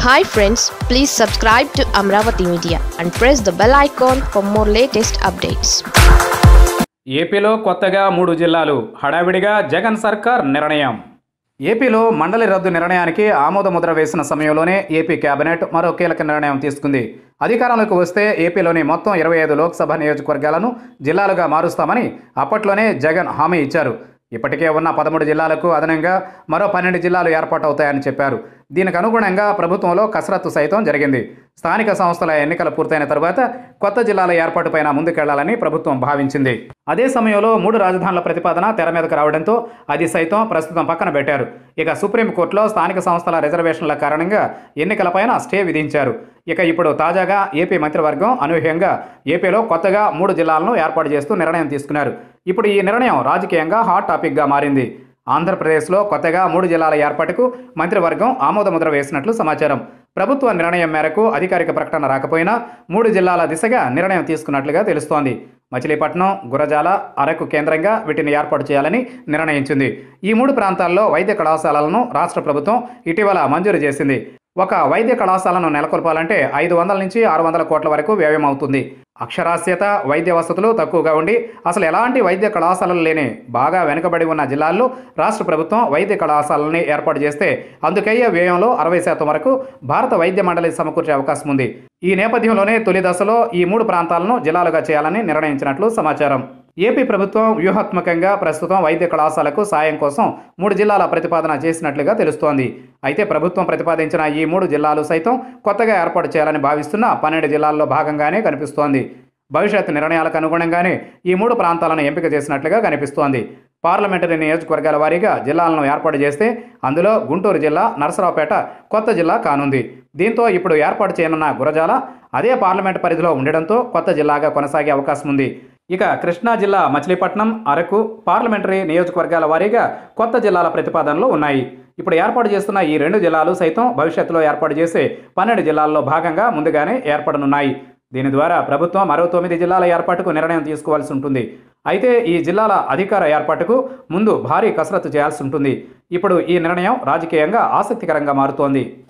hi friends please subscribe to Amaravati media and press the bell icon for more latest updates ఏపీలో కొత్తగా మూడు జిల్లాలు హడావిడిగా జగన్ సర్కార్ నిర్ణయం ఏపీలో మండలి రద్దు నిర్ణయానికి ఆమోద ముద్ర వేసిన సమయంలోనే ఏపీ కేబినెట్ మరో కీలక నిర్ణయం తీసుకుంది అధికారంలోకి వస్తే ఏపీలోని మొత్తం ఇరవై ఐదు లోక్సభ నియోజకవర్గాలను జిల్లాలుగా మారుస్తామని అప్పట్లోనే జగన్ హామీ ఇచ్చారు ఇప్పటికే ఉన్న పదమూడు జిల్లాలకు అదనంగా మరో పన్నెండు జిల్లాలు ఏర్పాటవుతాయని చెప్పారు దీనికి అనుగుణంగా ప్రభుత్వంలో కసరత్తు సైతం జరిగింది స్థానిక సంస్థల ఎన్నికలు పూర్తయిన తరువాత కొత్త జిల్లాల ఏర్పాటుపైన ముందుకెళ్లాలని ప్రభుత్వం భావించింది అదే సమయంలో మూడు రాజధానుల ప్రతిపాదన తెర మీదకు రావడంతో అది సైతం ప్రస్తుతం పక్కన పెట్టారు ఇక సుప్రీంకోర్టులో స్థానిక సంస్థల రిజర్వేషన్ల కారణంగా ఎన్నికలపైన స్టే విధించారు ఇక ఇప్పుడు తాజాగా ఏపీ మంత్రివర్గం అనూహ్యంగా ఏపీలో కొత్తగా మూడు జిల్లాలను ఏర్పాటు చేస్తూ నిర్ణయం తీసుకున్నారు ఇప్పుడు ఈ నిర్ణయం రాజకీయంగా హాట్ టాపిక్గా మారింది ఆంధ్రప్రదేశ్లో కొత్తగా మూడు జిల్లాల ఏర్పాటుకు మంత్రివర్గం ఆమోదముద్ర వేసినట్లు సమాచారం ప్రభుత్వ నిర్ణయం మేరకు అధికారిక ప్రకటన రాకపోయినా మూడు జిల్లాల దిశగా నిర్ణయం తీసుకున్నట్లుగా తెలుస్తోంది మచిలీపట్నం గురజాల అరకు కేంద్రంగా వీటిని ఏర్పాటు చేయాలని నిర్ణయించింది ఈ మూడు ప్రాంతాల్లో వైద్య కళాశాలలను రాష్ట్ర ప్రభుత్వం ఇటీవల మంజూరు చేసింది ఒక వైద్య కళాశాలను నెలకొల్పాలంటే ఐదు వందల నుంచి ఆరు వందల కోట్ల వరకు వ్యయం అవుతుంది అక్షరాస్యత వైద్య వసతులు తక్కువగా ఉండి అసలు ఎలాంటి వైద్య కళాశాలలు లేని బాగా వెనుకబడి ఉన్న జిల్లాల్లో రాష్ట్ర ప్రభుత్వం వైద్య కళాశాలని ఏర్పాటు చేస్తే అందుకయ్యే వ్యయంలో అరవై శాతం వరకు భారత వైద్య మండలి సమకూర్చే అవకాశం ఉంది ఈ నేపథ్యంలోనే తొలి దశలో ఈ మూడు ప్రాంతాలను జిల్లాలుగా చేయాలని నిర్ణయించినట్లు సమాచారం ఏపీ ప్రభుత్వం వ్యూహాత్మకంగా ప్రస్తుతం వైద్య కళాశాలకు సాయం కోసం మూడు జిల్లాల ప్రతిపాదన చేసినట్లుగా తెలుస్తోంది అయితే ప్రభుత్వం ప్రతిపాదించిన ఈ మూడు జిల్లాలు సైతం కొత్తగా ఏర్పాటు చేయాలని భావిస్తున్న పన్నెండు జిల్లాల్లో భాగంగానే కనిపిస్తోంది భవిష్యత్ నిర్ణయాలకు అనుగుణంగానే ఈ మూడు ప్రాంతాలను ఎంపిక చేసినట్లుగా కనిపిస్తోంది పార్లమెంటరీ నియోజకవర్గాల వారీగా జిల్లాలను ఏర్పాటు చేస్తే అందులో గుంటూరు జిల్లా నరసరావుపేట కొత్త జిల్లా కానుంది దీంతో ఇప్పుడు ఏర్పాటు చేయనున్న గురజాల అదే పార్లమెంట్ పరిధిలో ఉండడంతో కొత్త జిల్లాగా కొనసాగే అవకాశం ఉంది ఇక కృష్ణా జిల్లా మచిలీపట్నం అరకు పార్లమెంటరీ నియోజకవర్గాల వారీగా కొత్త జిల్లాల ప్రతిపాదనలు ఉన్నాయి ఇప్పుడు ఏర్పాటు చేస్తున్న ఈ రెండు జిల్లాలు సైతం భవిష్యత్తులో ఏర్పాటు చేసే పన్నెండు జిల్లాల్లో భాగంగా ముందుగానే ఏర్పడనున్నాయి దీని ద్వారా ప్రభుత్వం మరో తొమ్మిది జిల్లాల ఏర్పాటుకు నిర్ణయం తీసుకోవాల్సి ఉంటుంది అయితే ఈ జిల్లాల అధికార ఏర్పాటుకు ముందు భారీ కసరత్తు చేయాల్సి ఉంటుంది ఇప్పుడు ఈ నిర్ణయం రాజకీయంగా ఆసక్తికరంగా మారుతోంది